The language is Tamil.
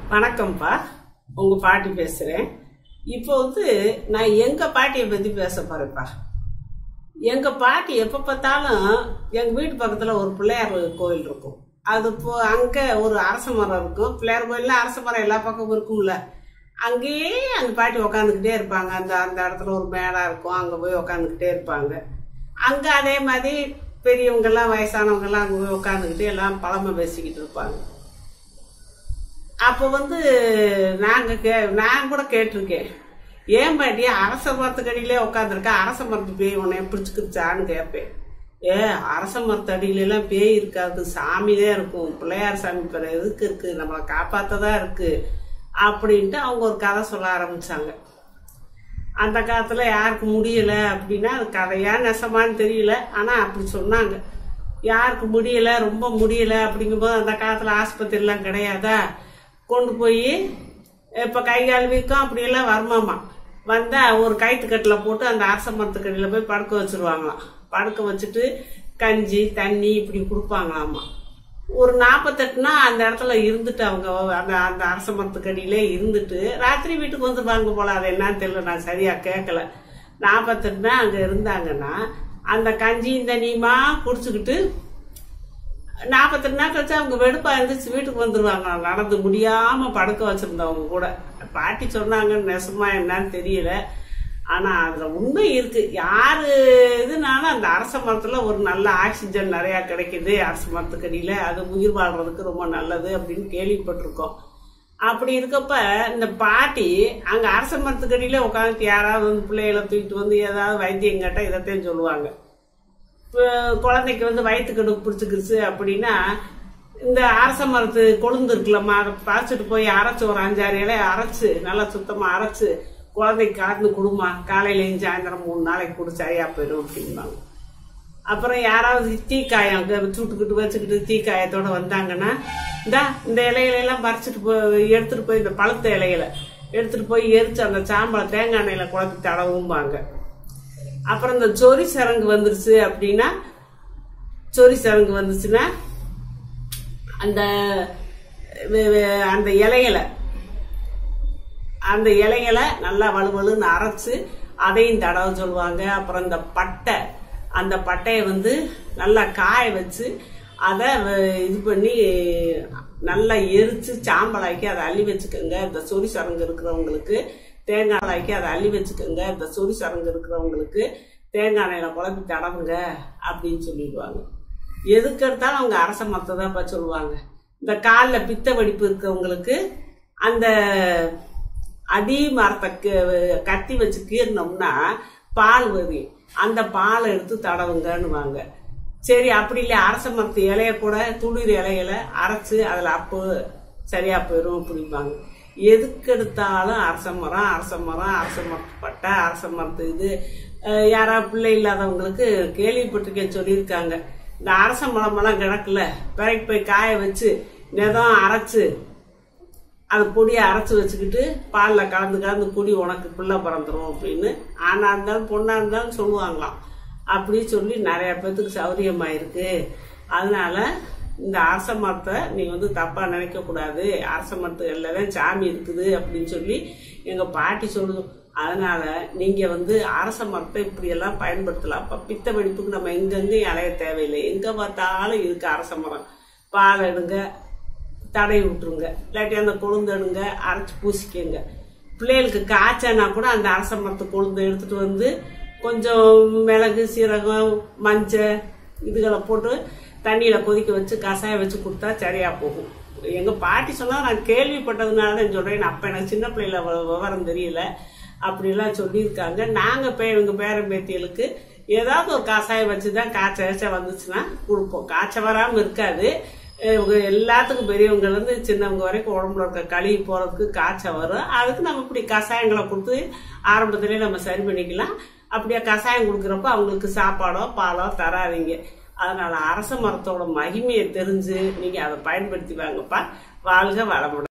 வணக்கம்ப்பா உங்க பாட்டி பேசுறேன் இப்போ வந்து நான் எங்க பாட்டியை பத்தி பேச போறேன்ப்பா எங்க பாட்டி எப்ப பார்த்தாலும் எங்க வீட்டு பக்கத்துல ஒரு பிள்ளையார் கோயில் இருக்கும் அது இப்போ அங்க ஒரு அரச மரம் இருக்கும் பிள்ளையார் கோயில்ல அரச மரம் எல்லா பக்கமும் இருக்கும்ல அங்கேயே அந்த பாட்டி உக்காந்துக்கிட்டே இருப்பாங்க அந்த அந்த இடத்துல ஒரு மேடா இருக்கும் அங்க போய் உக்காந்துக்கிட்டே இருப்பாங்க அங்க அதே மாதிரி பெரியவங்க எல்லாம் வயசானவங்க எல்லாம் அங்க போய் உட்காந்துக்கிட்டு எல்லாம் பழமை பேசிக்கிட்டு இருப்பாங்க அப்போ வந்து நாங்க கே நான் கூட கேட்டிருக்கேன் ஏன் பாட்டி அரச மரத்துக்கடியிலே உட்காந்துருக்க அரச மரத்து பேய் உன்னை பிடிச்சிக்கிச்சான்னு கேட்பேன் ஏ அரச மரத்தடியில எல்லாம் பேய் இருக்காது சாமி தான் இருக்கும் பிள்ளையார் சாமி பிற எதுக்கு இருக்கு நம்மளை காப்பாத்ததான் இருக்கு அப்படின்ட்டு அவங்க ஒரு கதை சொல்ல ஆரம்பிச்சாங்க அந்த காலத்துல யாருக்கு முடியல அப்படின்னா அது கதையா நெசமான்னு தெரியல ஆனா அப்படி சொன்னாங்க யாருக்கு முடியல ரொம்ப முடியல அப்படிங்கும்போது அந்த காலத்துல ஆஸ்பத்திரி எல்லாம் கிடையாதா கொண்டு போய் இப்ப கை கால் வீக்கம் அப்படியெல்லாம் வருமாமா வந்தா ஒரு கயிற்றுக்கட்டுல போட்டு அந்த அரச மரத்துக்கடியில போய் படுக்க வச்சிருவாங்களாம் படுக்க வச்சுட்டு கஞ்சி தண்ணி இப்படி கொடுப்பாங்களாமா ஒரு நாற்பத்தெட்டுனா அந்த இடத்துல இருந்துட்டு அவங்க அந்த அந்த அரச மரத்துக்கடியிலே இருந்துட்டு ராத்திரி வீட்டுக்கு வந்துருவாங்க போல அது என்னன்னு தெரியல நான் சரியா கேட்கல நாற்பத்தெட்டுனா அங்க இருந்தாங்கன்னா அந்த கஞ்சியும் தண்ணியுமா குடிச்சுக்கிட்டு நாற்பத்தெட்டு நாள் கழிச்சு அவங்க வெடுப்பா இருந்துச்சு வீட்டுக்கு வந்துருவாங்க நடந்து முடியாம படுக்க வச்சிருந்தவங்க கூட பாட்டி சொன்னாங்க நெசமா என்னன்னு தெரியல ஆனா அதுல உண்மை இருக்கு யாரு இதுனாலும் அந்த அரச மரத்துல ஒரு நல்ல ஆக்சிஜன் நிறைய கிடைக்குது அரச மரத்துக்கடியில அது உயிர் வாழ்றதுக்கு ரொம்ப நல்லது அப்படின்னு கேள்விப்பட்டிருக்கோம் அப்படி இருக்கப்ப இந்த பாட்டி அங்க அரச மரத்துக்கடியில உட்காந்துட்டு யாராவது வந்து பிள்ளைகளை தூக்கிட்டு வந்து ஏதாவது வைத்தியம் கேட்டா இதைத்தான் சொல்லுவாங்க இப்போ குழந்தைக்கு வந்து வயிற்றுக்கடுப்பு பிடிச்சிக்கிச்சு அப்படின்னா இந்த அரச மரத்து கொழுந்து இருக்குல்லம்மா அதை பறிச்சுட்டு போய் அரைச்சு ஒரு அஞ்சாறு இலையை அரைச்சு நல்லா சுத்தமா அரைச்சு குழந்தைக்கு காட்டுன்னு கொடுமா காலையிலையும் சாயந்தரம் மூணு நாளைக்கு கொடு சரியா போயிடும் அப்படிம்பாங்க அப்புறம் யாராவது தீக்காயம் சுட்டுக்கிட்டு வச்சுக்கிட்டு தீக்காயத்தோட வந்தாங்கன்னா இந்தா இந்த இலையில எல்லாம் பறிச்சுட்டு போய் எடுத்துட்டு போய் இந்த பழுத்த இலையில எடுத்துட்டு போய் எரிச்சு அந்த சாம்பலை தேங்காய் எண்ணெயில குழப்பி தடவும்பாங்க அப்புறம் இந்த சொறி சரங்கு வந்துருச்சு அப்படின்னா சொறி சரங்கு வந்துச்சுன்னா அந்த வே- வே- அந்த இலைகளை அந்த இலைகளை நல்லா வலுவலுன்னு அரைச்சு அதையும் தடவ சொல்லுவாங்க அப்புறம் இந்த பட்டை அந்த பட்டையை வந்து நல்லா காய வச்சு அதை வ- இது பண்ணி நல்லா எரிச்சு சாம்பலாக்கி அதை அள்ளி வச்சுக்கோங்க இந்த சொறி சரங்கு இருக்கிறவங்களுக்கு தேங்காய் ஆக்கி அதை அள்ளி வச்சுக்கோங்க இந்த சொறி சரங்கு இருக்கிறவங்களுக்கு தேங்காய் எண்ணெயில குழப்பி தடவுங்க அப்படின்னு சொல்லிடுவாங்க எதுக்கு எடுத்தாலும் அவங்க அரச மரத்தை தான் சொல்லுவாங்க இந்த காலில் பித்த வெடிப்பு இருக்கிறவங்களுக்கு அந்த அடி மரத்தை க- கத்தி வச்சு கீறினோம்னா பால் வரும் அந்த பாலை எடுத்து தடவுங்கன்னுவாங்க சரி அப்படி இல்லை அரச மரத்து இலைய கூட துளிர் இலையில அரைச்சு அதில் அப்போ சரியா போயிடும் அப்படிம்பாங்க எதுக்கு எடுத்தாலும் அரச மரம் அரச மரம் அரச மரத்து பட்டை அரச மரத்து இது அஹ் யாரா பிள்ளை இல்லாதவங்களுக்கு கேள்விப்பட்டிருக்கேன் சொல்லியிருக்காங்க இந்த அரச மரமெல்லாம் கிடக்குல பிறகு போய் காய வச்சு நெதம் அரைச்சு அது பொடியை அரைச்சு வச்சுக்கிட்டு பாலில் கலந்து கலந்து குடி உனக்கு பிள்ளை பிறந்துரும் அப்படின்னு ஆணா இருந்தாலும் பொண்ணா இருந்தாலும் சொல்லுவாங்களாம் அப்படி சொல்லி நிறைய பேத்துக்கு சௌரியமா இருக்கு அதனால இந்த அரச மரத்தை நீ வந்து தப்பா நினைக்க கூடாது அரச மரத்துகள்ல தான் சாமி இருக்குது அப்படின்னு சொல்லி எங்க பாட்டி சொல்லுது அதனால நீங்க வந்து அரச மரத்தை இப்படி எல்லாம் பயன்படுத்தலாம் அப்ப பித்த வெடிப்புக்கு நம்ம எங்கெங்கயும் அலைய தேவையில்லை எங்க பார்த்தாலும் இருக்கு அரச மரம் பால் எடுங்க தடவி விட்டுருங்க இல்லாட்டி அந்த கொழுந்து எடுங்க அரைச்சி பூசிக்கங்க பிள்ளைகளுக்கு காய்ச்சனா கூட அந்த அரச மரத்து கொழுந்து எடுத்துட்டு வந்து கொஞ்சம் மிளகு சீரகம் மஞ்சள் இதுகளை போட்டு தண்ணியில கொதிக்க வச்சு கஷாயம் வச்சு கொடுத்தா சரியா போகும் எங்க பாட்டி சொன்னா நான் கேள்விப்பட்டதுனால தான் சொல்றேன் அப்ப எனக்கு சின்ன பிள்ளைல வ- விவரம் தெரியல அப்படிலாம் சொல்லியிருக்காங்க நாங்க பே எங்க பேரன் பேத்திகளுக்கு ஏதாவது ஒரு காசாயம் வச்சுதான் காய்ச்ச காய்ச்ச வந்துச்சுன்னா கொடுப்போம் காய்ச்ச வராம இருக்காது இவங்க எல்லாத்துக்கும் பெரியவங்க இருந்து சின்னவங்க வரைக்கும் உடம்புல இருக்க கழுவி போறதுக்கு காய்ச்சல் வரும் அதுக்கு நம்ம இப்படி கஷாயங்களை கொடுத்து ஆரம்பத்திலே நம்ம சரி பண்ணிக்கலாம் அப்படியே கஷாயம் கொடுக்குறப்ப அவங்களுக்கு சாப்பாடோ பாலோ தராதீங்க அதனால அரச மரத்தோட மகிமையை தெரிஞ்சு நீங்க அதை பயன்படுத்தி வாங்கப்பா வாழ்க வளமுடன்